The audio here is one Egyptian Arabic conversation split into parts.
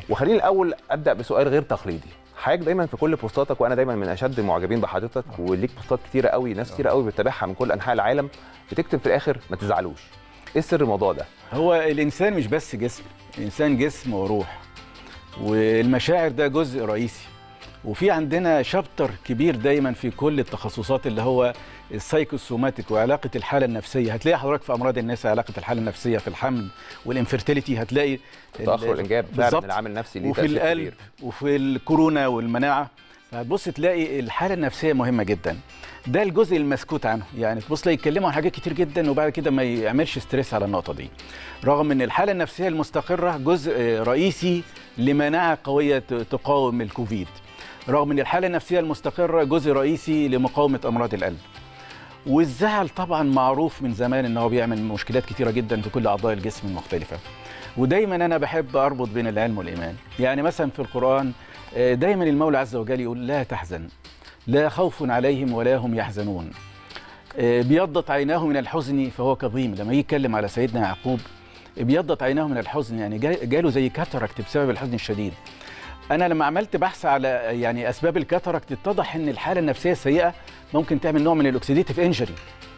وخليني الاول ابدا بسؤال غير تقليدي حضرتك دايما في كل بوستاتك وانا دايما من اشد المعجبين بحضرتك وليك بوستات كتيره قوي ناس كتيره قوي بتتابعها من كل انحاء العالم بتكتب في الاخر ما تزعلوش ايه سر الموضوع ده هو الانسان مش بس جسم الانسان جسم وروح والمشاعر ده جزء رئيسي وفي عندنا شابتر كبير دايما في كل التخصصات اللي هو السايكوسوماتيك وعلاقه الحاله النفسيه هتلاقي حضرتك في امراض الناس علاقه الحاله النفسيه في الحمل والانفيرتيليتي هتلاقي تاخر الانجاب فعلا بالظبط. العامل النفسي ليه وفي تأثير القلب كبير. وفي الكورونا والمناعه فهتبص تلاقي الحاله النفسيه مهمه جدا ده الجزء المسكوت عنه يعني تبص تلاقي يتكلموا عن حاجات كتير جدا وبعد كده ما يعملش ستريس على النقطه دي رغم ان الحاله النفسيه المستقره جزء رئيسي لمناعه قويه ت- تقاوم الكوفيد رغم ان الحاله النفسيه المستقره جزء رئيسي لمقاومه امراض القلب والزعل طبعا معروف من زمان ان هو بيعمل مشكلات كتيره جدا في كل اعضاء الجسم المختلفه ودايما انا بحب اربط بين العلم والايمان يعني مثلا في القران آه، دايما المولى عز وجل يقول لا تحزن لا خوف عليهم ولا هم يحزنون آه، بيضت عيناه من الحزن فهو كظيم لما يجي يتكلم على سيدنا يعقوب ابيضت عيناه من الحزن يعني جا- جاله زي كاتاراكت بسبب الحزن الشديد انا لما عملت بحث على يعني اسباب الكاتاراكت اتضح ان الحاله النفسيه السيئه ممكن تعمل نوع من الاكسيديتيف انجري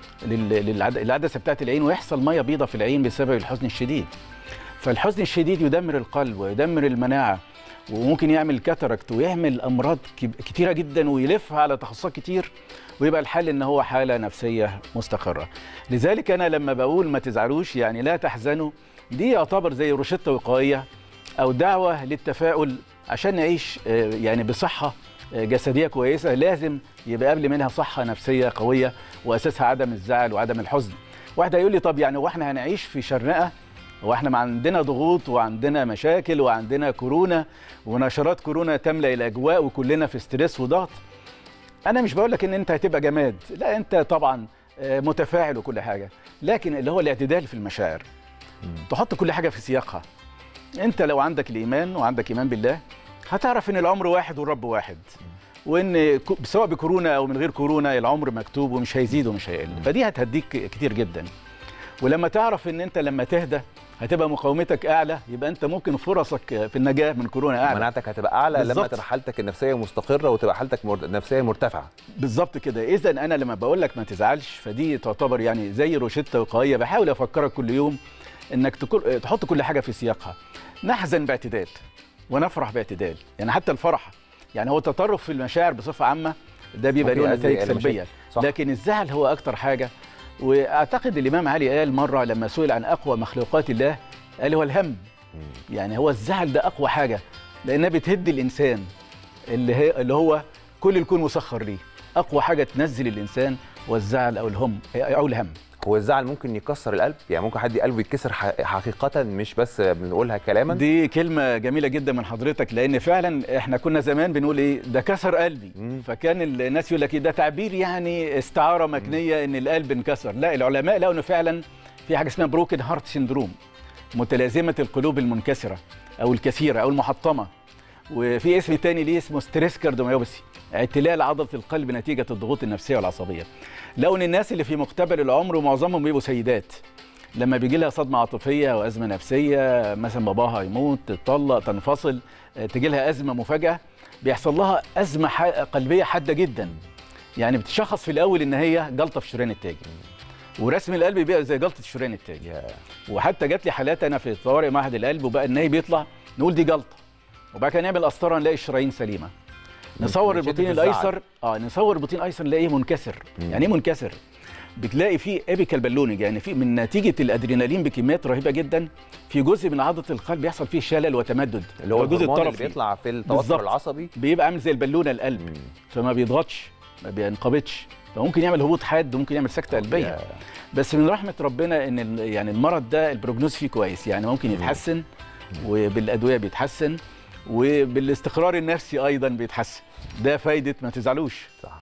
للعدسه بتاعت العين ويحصل ميه بيضاء في العين بسبب الحزن الشديد فالحزن الشديد يدمر القلب ويدمر المناعه وممكن يعمل كاتاراكت ويعمل امراض كب- كتيره جدا ويلفها على تخصصات كتير ويبقى الحل ان هو حاله نفسيه مستقره لذلك انا لما بقول ما تزعلوش يعني لا تحزنوا دي يعتبر زي روشته وقائيه او دعوه للتفاؤل عشان نعيش آه، يعني بصحه آه، جسديه كويسه لازم يبقى قبل منها صحه نفسيه قويه واساسها عدم الزعل وعدم الحزن واحد هيقول لي طب يعني هو احنا هنعيش في شرنقه واحنا ما عندنا ضغوط وعندنا مشاكل وعندنا كورونا ونشرات كورونا تملا الاجواء وكلنا في ستريس وضغط انا مش بقول لك ان انت هتبقى جماد لا انت طبعا آه، متفاعل وكل حاجه لكن اللي هو الاعتدال في المشاعر تحط كل حاجه في سياقها انت لو عندك الايمان وعندك ايمان بالله هتعرف ان العمر واحد والرب واحد وان ك- سواء بكورونا او من غير كورونا العمر مكتوب ومش هيزيد ومش هيقل فدي هتهديك كتير جدا ولما تعرف ان انت لما تهدى هتبقى مقاومتك اعلى يبقى انت ممكن فرصك في النجاه من كورونا اعلى مناعتك هتبقى اعلى لما بالظبط. تبقى حالتك النفسيه مستقره وتبقى حالتك مر... نفسيه مرتفعه بالظبط كده اذا انا لما بقول لك ما تزعلش فدي تعتبر يعني زي روشته وقائيه بحاول افكرك كل يوم انك تكل... تحط كل حاجه في سياقها نحزن باعتدال ونفرح باعتدال يعني حتى الفرح يعني هو التطرف في المشاعر بصفه عامه ده بيبقى ممكن له يؤدي نتائج إلى سلبيه مشاكل. صح. لكن الزعل هو اكتر حاجه واعتقد الامام علي قال مره لما سئل عن اقوى مخلوقات الله قال هو الهم يعني هو الزعل ده اقوى حاجه لانها بتهد الانسان اللي هي اللي هو كل الكون مسخر ليه اقوى حاجه تنزل الانسان والزعل او الهم او الهم هو الزعل ممكن يكسر القلب يعني ممكن حد قلبه يتكسر ح- حقيقه مش بس بنقولها كلاما دي كلمه جميله جدا من حضرتك لان فعلا احنا كنا زمان بنقول ايه ده كسر قلبي مم. فكان الناس يقول لك إيه ده تعبير يعني استعاره مكنيه ان القلب انكسر لا العلماء لقوا انه فعلا في حاجه اسمها بروكن هارت سيندروم متلازمه القلوب المنكسره او الكثيره او المحطمه وفي اسم تاني ليه اسمه ستريس كارديوميوباثي اعتلال عضله القلب نتيجه الضغوط النفسيه والعصبيه لقوا ان الناس اللي في مقتبل العمر ومعظمهم بيبقوا سيدات لما بيجي لها صدمه عاطفيه او ازمه نفسيه مثلا باباها يموت تطلق تنفصل آه، تجي لها ازمه مفاجاه بيحصل لها ازمه ح- قلبيه حاده جدا يعني بتشخص في الاول ان هي جلطه في شريان التاج ورسم القلب بيبقى زي جلطه شريان التاج وحتى جات لي حالات انا في طوارئ معهد القلب وبقى الناي بيطلع نقول دي جلطه وبعد كده نعمل قسطره نلاقي الشرايين سليمه نصور من شدة البطين الزعل. الايسر اه نصور البطين الايسر نلاقيه منكسر مم. يعني ايه منكسر بتلاقي فيه ابيكال بالونج يعني في من نتيجه الادرينالين بكميات رهيبه جدا في جزء من عضله القلب بيحصل فيه شلل وتمدد اللي هو الجزء الهرمون اللي الطرفي بيطلع في التوتر بالظبط. العصبي بيبقى عامل زي البالونه القلب مم. فما بيضغطش ما بينقبضش فممكن يعمل هبوط حاد وممكن يعمل سكته قلبيه يا. بس من رحمه ربنا ان ال- يعني المرض ده البروجنوز فيه كويس يعني ممكن يتحسن وبالادويه بيتحسن وبالاستقرار النفسي ايضا بيتحسن ده فايده ما تزعلوش صح